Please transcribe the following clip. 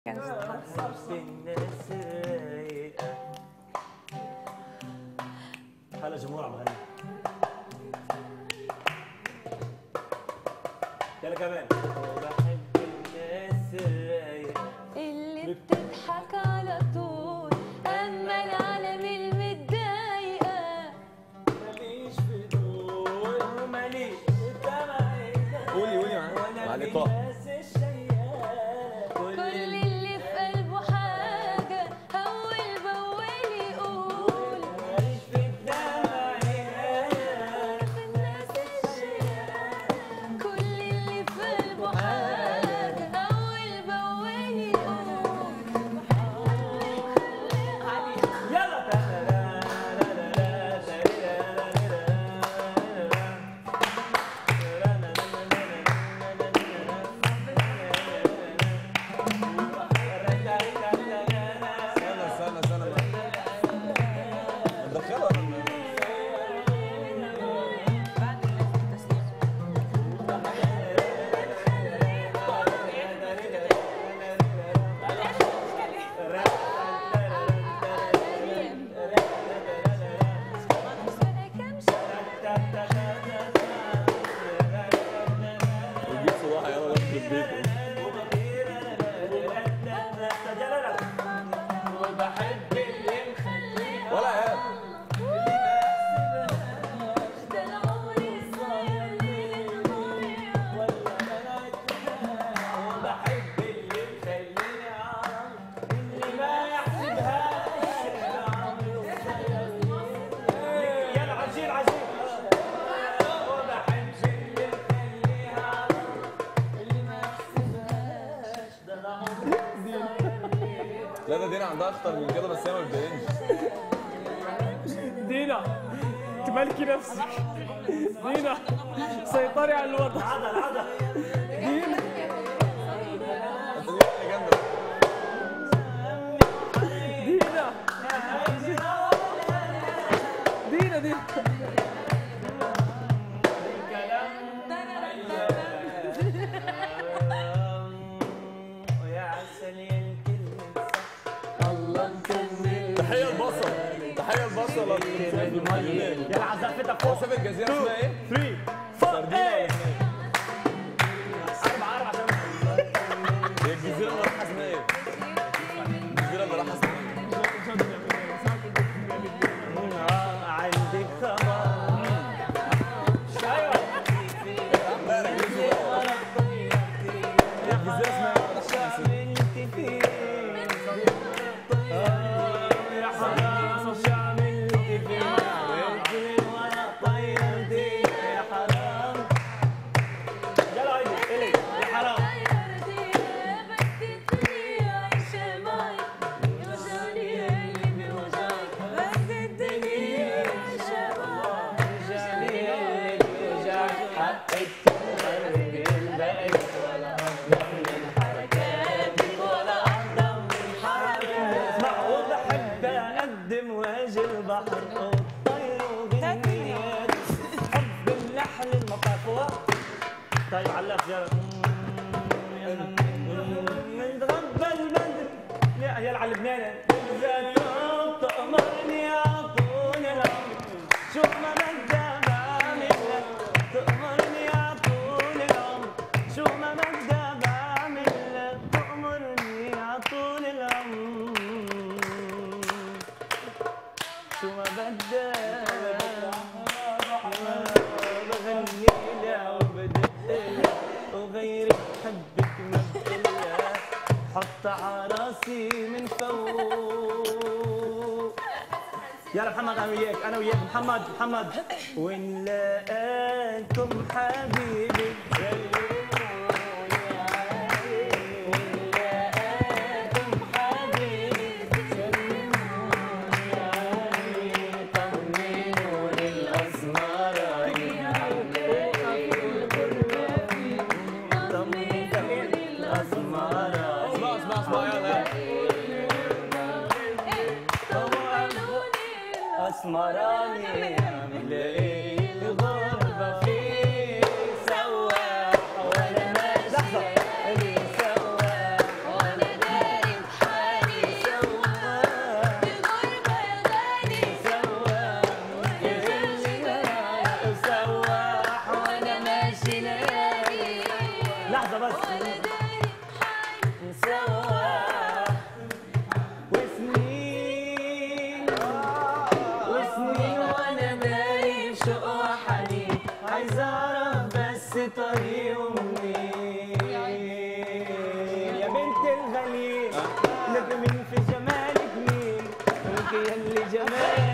بالناس رايقة هلا جمهور عم غني يلا كمان وبحب الناس الرايقة اللي بتضحك على طول اما العالم المتضايقه ماليش فضول وماليش دمع قولي قولي معايا وانا مع في اللقاء الناس الشيالة كل اللي في قلبه حاجه اول باول يقول ماليش في الدمع في الناس الشيالة كل اللي في قلبه حاجه اول باول يقول يلا استنى استنى استنى ندخلها ونجيب صباح يلا نخرب بيته وبحب اللي مخليها ولا عيال ده العمر الصغير للماضي وبحب اللي مخليني اعرف اللي ما يحسبهاش يلا عجيب عجيب وبحب اللي مخليها اعرف اللي ما يحسبهاش ده العمر لا ده دينا عندها اخطر من كده بس هي ما بتبينش دينا تملكي نفسك دينا سيطري على الوضع عضل عضل دينا انت دي اللي جامده دينا دينا دينا ويا عسل يا الكلمة صح الله مكمل تحيه البصل تحيه البصل يلا عزفتها هو فوق ساب الجزيره اسمها ايه؟ 3 سردينه ولا اسمها ايه؟ أربعة أربعة عشان هي الجزيره اللي رايحه اسمها ايه؟ الجزيره اللي رايحه اسمها ايه؟ عندك خبر أيوة لا ركزوا بقى هي الجزيره اسمها ايه؟ رايحة اسمها ايه؟ عملت فيه يا حرام شو عملت فيه قلت وانا طيرتي يا حرام يلا عيدي إلي يا حرام اسمع وبحب اقدم وجه البحر والطير وغنيات حب اللحن المطافوة طيب علق يلا نتغبى البدر لا يلا على لبنان إذا كنت تأمرني أعطوني الأمر شوف ما بدي بعمل لك تأمرني أعطوني الأمر شو ما بدي بعمل لك تأمرني أعطوني الأمر شو ما بدي بغني لها وبدق وغيرك حبك ما بقلها حط عراسي من فوق يلا محمد انا وياك انا وياك محمد محمد وين لقاكم حبيبي سلموني عليه وين لقاكم حبيبي سلموني عليه طمنوني الاسمراني طمنوني الاسمراني اسمع اسمع اسمع يلا اسمراني عامل ايه الغربة فيه سواح ولا ماشي اللي سواح يومي يا بنت الغليل لك من في جمالك مين انت يلي جمالك